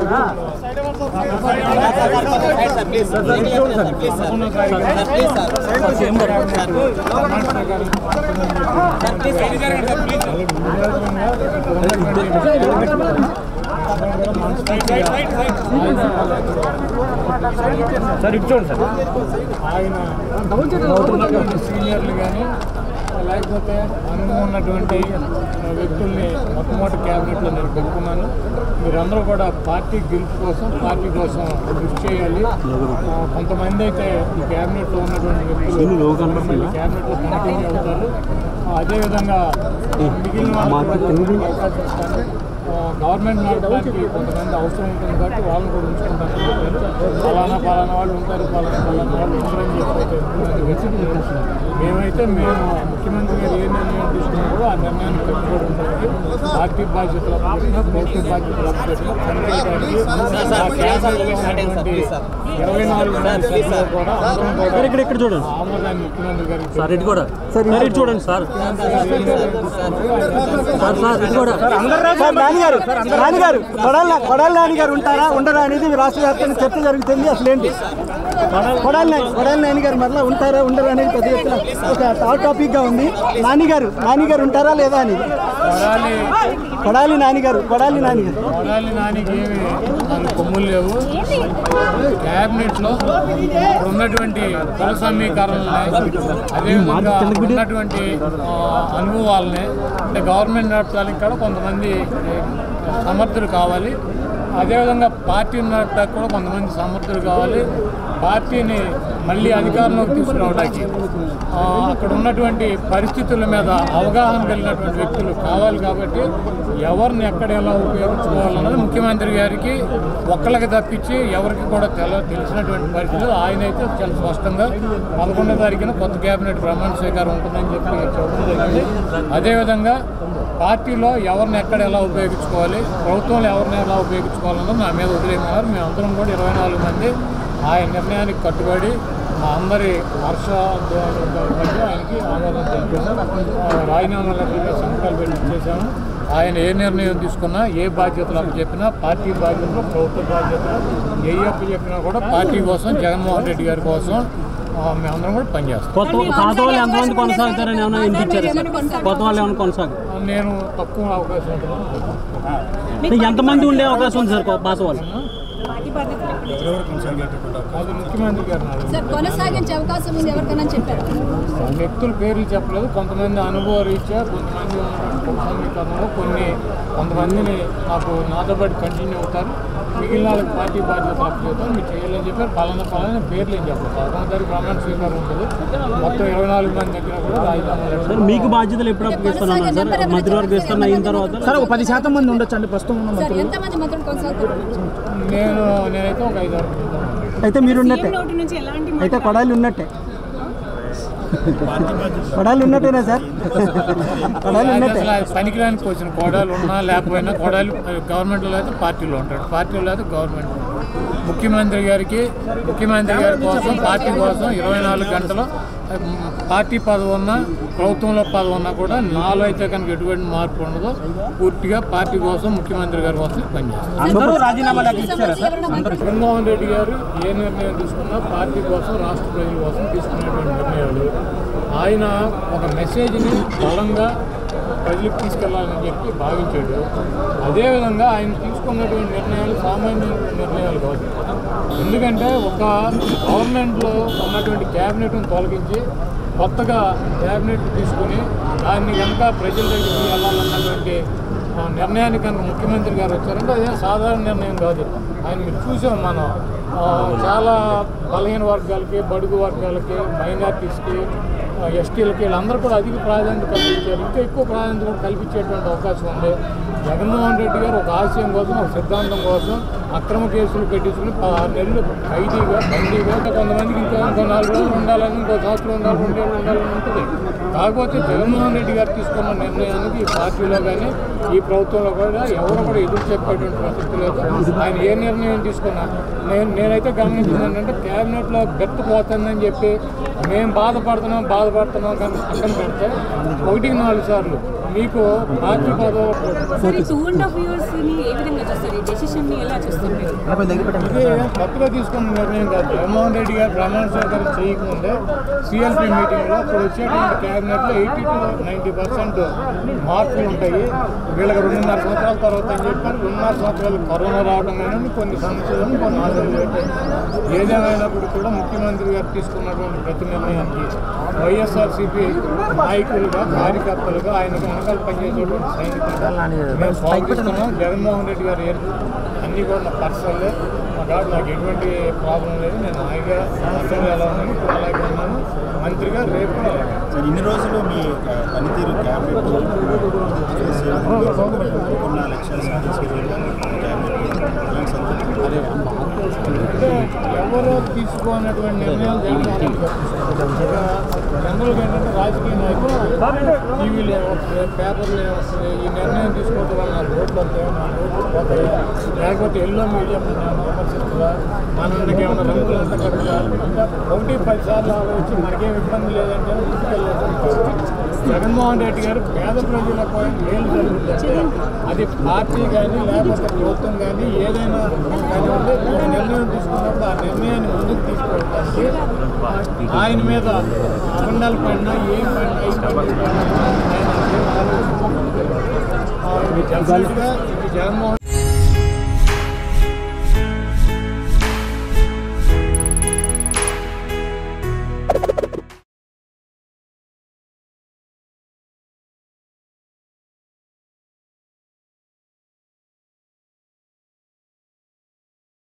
Sir ఇటు చూడండి sir ఆయన ఉన్నటువంటి సీనియర్లు కానీ లేకపోతే అనుభవం ఉన్నటువంటి వ్యక్తుల్ని మొట్టమొదటి క్యాబినెట్లో నేను పెట్టుకున్నాను మీరందరూ కూడా పార్టీ గెలుపు కోసం పార్టీ కోసం కృషి చేయాలి ఆ, కొంతమంది అయితే ఈ క్యాబినెట్లో ఉన్నటువంటి వ్యక్తులు మళ్ళీ క్యాబినెట్లో కంటిన్యూ అవుతారు ఆ, అదేవిధంగా మిగిలిన వాళ్ళకి కూడా అవకాశం ఇస్తాను ఆ, గవర్నమెంట్ నడపడానికి కొంతమంది అవసరం ఉంటుంది కాబట్టి వాళ్ళని కూడా ఉంచుకుంటాను ఫలానా ఫలానా వాళ్ళు ఉంటారు ఫలానా ఫలానా వాళ్ళు ఉంటారని చెప్పి కొంతమంది వెతుకుతున్నారు. మేమైతే మేము ముఖ్యమంత్రి గారు ఏ నిర్ణయం తీసుకున్నారో ఆ నిర్ణయాన్ని కట్టుబడి ఉండడానికి పార్టీ బాధ్యతలు అప్పచెప్పినా, ప్రభుత్వ బాధ్యతలు అప్పచెప్పినా పనిచేయడానికి ఆ క్యాబినెట్లో ఉన్నటువంటి ఇరవై నాలుగు మంది సభ్యులు కూడా అందరం కూడా ఇక్కడ ఇక్కడ చూడండి ఆమోదాన్ని ముఖ్యమంత్రి గారికి సార్ ఇటు కూడా సార్ ఇటు చూడండి సార్ సార్ సార్ ఇటు కూడా సార్ నాన్నగారు నాన్నగారు కొడాల కొడాల నాన్నగారు ఉంటారా ఉండరా అనేది రాష్ట్ర వ్యాప్తంగా చర్చ జరుగుతుంది అసలు ఏంటి కొడాల నాని కొడాల నాన్నగారు మరలా ఉంటారా ఉండరా అనేది పెద్ద ఎత్తున ఒక హాట్ టాపిక్ గా ఉంది నాన్నగారు నాన్నగారు ఉంటారా లేదా అనేది కొడాలి కొడాలి నాన్నగారు కొడాలి నాన్నగారు కొడాలి నానికి ఏమి నాలుగు కొమ్ములు లేవు క్యాబినెట్లో ఇప్పుడు ఉన్నటువంటి కుల సమీకరణలని అదేవిధంగా ఉన్నటువంటి ఆ, అనుభవాలని అంటే గవర్నమెంట్ నడపడానికి కూడా కొంతమంది ఏ, సమర్థులు కావాలి అదేవిధంగా పార్టీ నడపడానికి కూడా కొంతమంది సమర్థులు కావాలి పార్టీని మళ్ళీ అధికారంలోకి తీసుకురావడానికి ఆ, అక్కడ ఉన్నటువంటి పరిస్థితుల మీద అవగాహన కలిగినటువంటి వ్యక్తులు కావాలి కాబట్టి ఎవరిని ఎక్కడ ఎలా ఉపయోగించుకోవాలన్నది ముఖ్యమంత్రి గారికి ఒక్కళ్ళకి తప్పించి ఎవరికి కూడా తెల తెలిసినటువంటి పరిస్థితులు ఆయన అయితే చాలా స్పష్టంగా పదకొండో తారీఖున కొత్త కేబినెట్ ప్రమాణ స్వీకారం ఉంటుందని చెప్పి చెప్పడం జరిగింది అదేవిధంగా పార్టీలో ఎవరిని ఎక్కడ ఎలా ఉపయోగించుకోవాలి ప్రభుత్వంలో ఎవరిని ఎలా ఉపయోగించుకోవాలన్నది నా మీద వదిలేయమన్నారు మేమందరం కూడా ఇరవై నాలుగు మంది ఆయన నిర్ణయానికి కట్టుబడి మా అందరి హర్ష మధ్య ఆయనకి ఆమోదం తెలిపాము ఆ, రాజీనామా లెటర్ మీద సంతకాలు పెట్టి చేశాము ఆయన ఏ నిర్ణయం తీసుకున్నా ఏ బాధ్యతలు అప్పు చెప్పినా పార్టీ బాధ్యతలు ప్రభుత్వ బాధ్యతలు ఏ అప్పు చెప్పినా కూడా పార్టీ కోసం జగన్మోహన్ రెడ్డి గారి కోసం ఆ, మేమందరం కూడా పనిచేస్తాం కొత్త పాత వాళ్ళు ఎంతమంది కొనసాగుతారని ఏమైనా వినిపించారు సార్ కొత్త వాళ్ళు ఏమైనా కొనసాగు నేను తక్కువ అవకాశం ఉంటుంది ఎంతమంది ఉండే అవకాశం ఉంది సార్ కొ- పాత వాళ్ళు అది ముఖ్యమంత్రి గారు నాకు సార్ కొనసాగించే అవకాశం ఉంది ఎవరికైనా చెప్పారు వ్యక్తుల పేర్లు చెప్పలేదు కొంతమంది అనుభవ రీత్యా కొంతమంది ఉన్నటువంటి సమీకరణలో కొన్ని కొంతమందిని నాకు నాతో పాటు కంటిన్యూ అవుతారు మిగిలిన వాళ్ళకి పార్టీ బాధ్యతలు అప్పచెప్తారు మీరు చేయాలని చెప్పారు పలానా పలానా పేర్లు ఏం చెప్పారు పదకొండు తారీఖు ప్రమాణ స్వీకారం ఉంటుంది మొత్తం ఇరవై నాలుగు మంది దగ్గర కూడా రాజీనామా సార్ మీకు బాధ్యతలు ఎప్పుడు అప్పగిస్తున్నాను సార్ మంత్రివర్గ విస్తరణ అయిన తర్వాత సార్ ఒక పది శాతం మంది ఉండొచ్చు అండి ప్రస్తుతం ఉన్న సార్ ఎంతమంది మంత్రులు కొనసాగుతారు నేను నేనైతే ఒక ఐదు ఆరు అయితే మీరు ఉన్నట్టే నోటి నుంచి ఎలాంటి అయితే కొడాలి ఉన్నట్టే కొడాలి ఉన్నట్టేనా సార్ కొడాలి ఉన్నట్టే అసలు పనికిరానికి వచ్చిన కోడాలు ఉన్నా లేకపోయినా కోడాలు గవర్నమెంట్లో అయితే పార్టీలో ఉంటాడు పార్టీలో అయితే గవర్నమెంట్ ముఖ్యమంత్రి గారికి ముఖ్యమంత్రి గారి కోసం పార్టీ కోసం ఇరవై నాలుగు గంటలు ఉమ్, పార్టీ పదవి ఉన్నా ప్రభుత్వంలో పదవి ఉన్నా కూడా నాలో అయితే కనుక ఎటువంటి మార్పు ఉండదు పూర్తిగా పార్టీ కోసం ముఖ్యమంత్రి గారి కోసం పనిచేస్తాను అందరూ రాజీనామా లెటర్ ఇచ్చారా సార్ జగన్మోహన్ రెడ్డి గారు ఏ నిర్ణయం తీసుకున్నా పార్టీ కోసం రాష్ట్ర ప్రజల కోసం తీసుకునేటువంటి నిర్ణయాలు ఆయన ఒక మెసేజ్ని బలంగా ప్రజలకు తీసుకెళ్లాలని చెప్పి భావించాడు అదేవిధంగా ఆయన తీసుకున్నటువంటి నిర్ణయాలు సామాన్య నిర్ణయాలు కాదు ఎందుకంటే ఒక గవర్నమెంట్లో ఉన్నటువంటి క్యాబినెట్ను తొలగించి కొత్తగా క్యాబినెట్ తీసుకుని దాన్ని కనుక ప్రజల దగ్గరికి వెళ్ళాలన్నటువంటి ఆ నిర్ణయానికి కనుక ముఖ్యమంత్రి గారు వచ్చారంటే అదే సాధారణ నిర్ణయం కాదు ఆయన మీరు చూసాం మనం ఆ, చాలా బలహీన వర్గాలకి బడుగు వర్గాలకి మైనార్టీస్కి ఎస్టీలకి వీళ్ళందరూ కూడా అధిక ప్రాధాన్యత కల్పించారు ఇంకా ఎక్కువ ప్రాధాన్యత కూడా కల్పించేటువంటి అవకాశం ఉంది జగన్మోహన్ రెడ్డి గారు ఒక ఆశయం కోసం ఒక సిద్ధాంతం కోసం అక్రమ కేసులు పెట్టించుకుని పదహారు నెలలు ఖైదీగా బందీగా కొంతమందికి ఇంకా ఇంకో నాలుగు రోజులు ఉండాలని ఇంకో సంవత్సరం ఉండాలి రెండేళ్ళు ఉండాలని ఉంటుంది కాకపోతే జగన్మోహన్ రెడ్డి గారు తీసుకున్న నిర్ణయానికి ఈ పార్టీలో కానీ ఈ ప్రభుత్వంలో కూడా ఎవరు కూడా ఎదురు చెప్పేటువంటి ప్రసక్తి లేదు ఆయన ఏ నిర్ణయం తీసుకున్నా నేను నేనైతే గమనించింది ఏంటంటే క్యాబినెట్లో బెర్త్ పోతుందని చెప్పి మేము బాధపడుతున్నాం బాధపడుతున్నాం కానీ పక్కన పెడితే ఒకటికి నాలుగు సార్లు మీకు పార్టీ పదవి సార్ ఈ టూ అండ్ హాఫ్ ఇయర్స్ ని ఏ విధంగా చూస్తారు ఈ డెసిషన్ ని ఎలా చూస్తారు మీరు ఇది కొత్తగా తీసుకున్న నిర్ణయం కాదు జగన్మోహన్ రెడ్డి గారు ప్రమాణ స్వీకారం చేయకముందే సిఎల్పి మీటింగ్లో ఇప్పుడు వచ్చేటువంటి క్యాబినెట్లో ఎయిటీ టు నైంటీ పర్సెంట్ మార్పులు ఉంటాయి వీళ్ళకి రెండున్నర సంవత్సరాల తర్వాత అని చెప్పారు రెండున్నర సంవత్సరాలు కరోనా రావడం కానీ కొన్ని సమస్యలను కొన్ని ఆశలు పెట్టాయి ఏదేమైనప్పుడు కూడా ముఖ్యమంత్రి గారు తీసుకున్నటువంటి ప్రతి నిర్ణయానికి వైఎస్ఆర్సీపీ నాయకులుగా కార్యకర్తలుగా ఆయనకు వెనకాల పనిచేసేటువంటి సైనికులుగా మేము స్వాగతిస్తున్నాం జగన్మోహన్ రెడ్డి గారు ఏర్పు అన్నీ కూడా నా పర్సనల్లే మా కాదు నాకు ఎటువంటి ప్రాబ్లం లేదు నేను హాయిగా అసలు ఎలా ఉన్నాను ఇప్పుడు అలాగే ఉన్నాను మంత్రిగా రేపు కూడా అలాగే సార్ ఇన్ని రోజులు మీ ఆ, పనితీరు క్యాబినెట్ చేసి అనుకున్న లక్ష్యాలు సాధించే క్యాబినెట్ ఎలాంటి సంతృప్తి అంటే ఎవరో తీసుకోనటువంటి నిర్ణయాలు జగన్మోహన్ జనరల్గా ఏంటంటే రాజకీయ నాయకులు టీవీలు ఏమొస్తుంది పేపర్లు ఏమొస్తుంది ఈ నిర్ణయం తీసుకోవడం వల్ల నా రోడ్లు వస్తాయి నా రోడ్లు పోతాయి లేకపోతే ఎల్లో మీడియా విమర్శిస్తుందా మనకి ఏమైనా రంగులు అంతా కట్టుగా అంటే ఒకటి పది సార్లు ఆలోచించి మనకేం ఇబ్బంది లేదంటే ముందుకెళ్ళలేదు జగన్మోహన్ రెడ్డి గారు పేద ప్రజలకు మేలు జరుగుతుందంటే అది పార్టీ కానీ లేకపోతే ప్రభుత్వం కానీ ఏదైనా కానివ్వండి ఒక నిర్ణయం తీసుకున్నప్పుడు ఆ నిర్ణయాన్ని ముందుకు తీసుకెళ్ళడానికి ఆయన మీద అబండాలు పడినా ఏం పడినా ఏం పడినా ఆయన ఏం ఆలోచించకుండా, ఆ, ఇది డెఫినెట్గా ఇది జగన్మోహన్